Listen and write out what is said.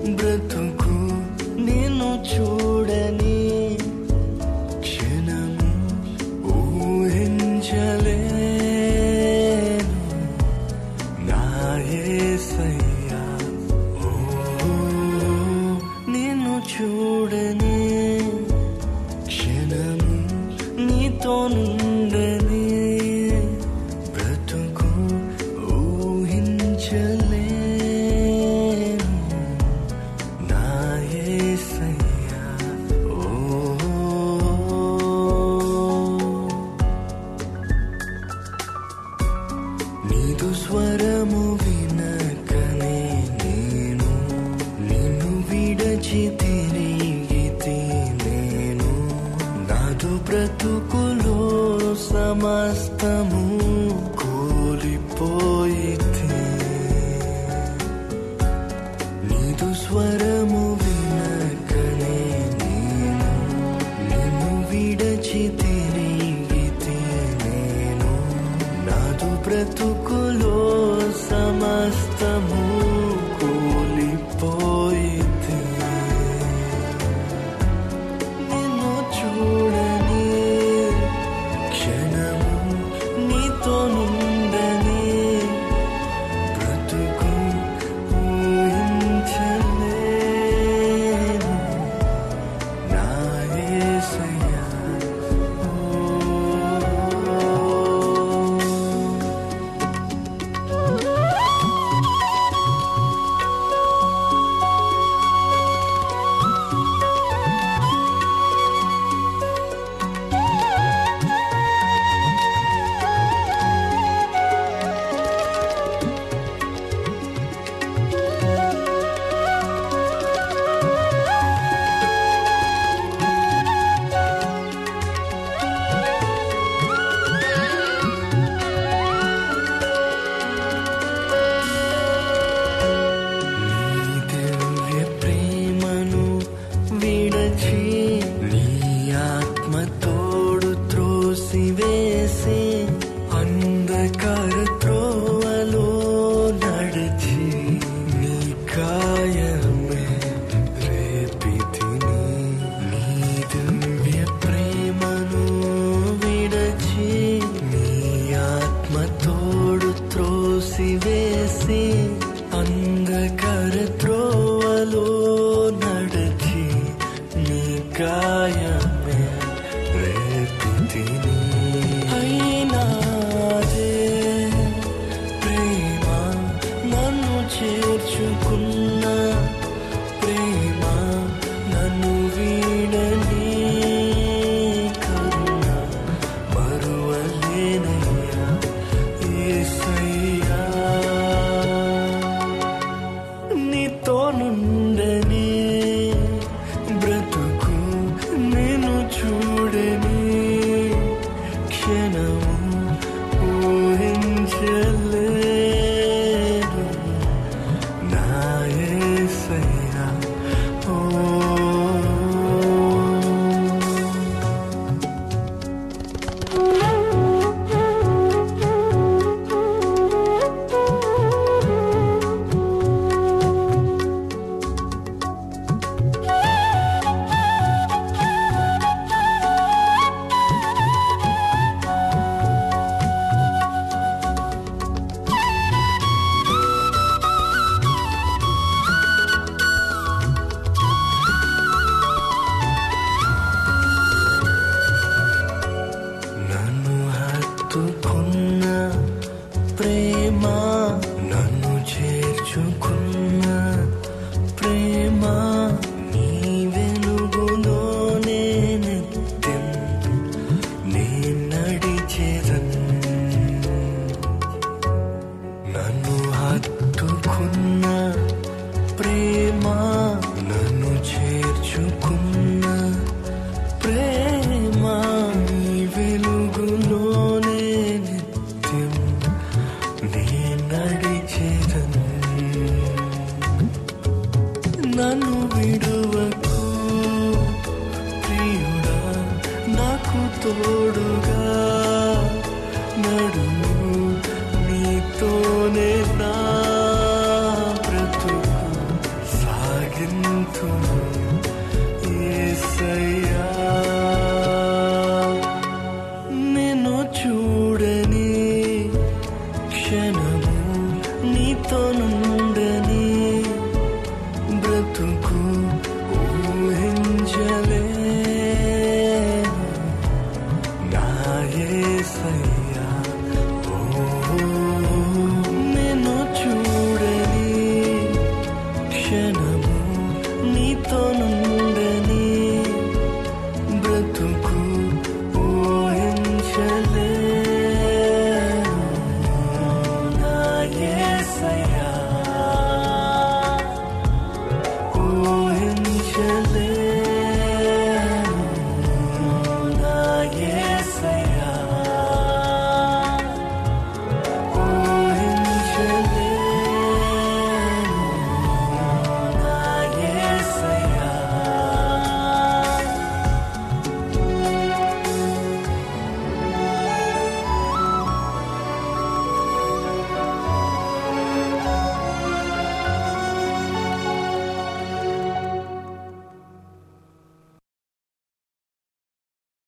బ్రతుకు నిన్ను చూడని క్షణము ఊహించలేను నా యేసయ్యా ఓ నిన్ను చూడని క్షణము నీతో నుండని బ్రతుకు ఊహించలేను నా యేసయ్యా ఓ నీదు స్వరము వినకనే నేను నిన్ను విడచి తిరిగితే నేను నాదు బ్రతుకులో సమస్తము కూలిపోయితే నీదు స్వరము వినకనే నేను నిన్ను విడచి తిరిగితే నేను నాదు బ్రతుకులో సమస్తము కూలిపోయితే నిన్ను చూడని క్షణము నీతో నుండని బ్రతుకు ఊహించలేను నా యేసయ్యా ఓ నీ దివ్య ప్రేమను విడచి నీ ఆత్మ తోడు త్రోసివేసి అంధకార త్రోవలో నడిచి నీ కాయమే రేపితిని నీ దివ్య ప్రేమను విడచి నీ ఆత్మ తోడు త్రోసివేసి అంధకార త్రోవలో నడచి నీ గాయమే రేపితిని అయినాదే ప్రేమ నన్ను చేర్చుకున్న ప్రేమ నన్ను వీడని కరుణ మరువలేనయ్యా యేసయ్యా నీతో నుండని బ్రతుకు నేను చూడని క్షణము ఊహించలేను నా యేసయ్యా ఓ నన్ను హత్తుకున్న ప్రేమ నన్ను చేర్చుకున్న ప్రేమ నీ వెలుగులోనే నిత్యం నే నడిచేదన్ నన్ను హత్తుకున్న ప్రేమ నన్ను చేర్చుకున్న ప్రేమ నీ వెలుగులోనే నిత్యం నే నడిచేదను నన్ను విడువకు ప్రియుడా నాకు తోడుగా నడుము నీతోనే నా బ్రతుకు సాగి ఆరాధింతును యేసయ్యా నిన్ను చూడని క్షణము నీతో నుండని బ్రతుకు ఊహించలే నా యేసయ్యా ఓ నిన్ను చూడని క్షణము నీతో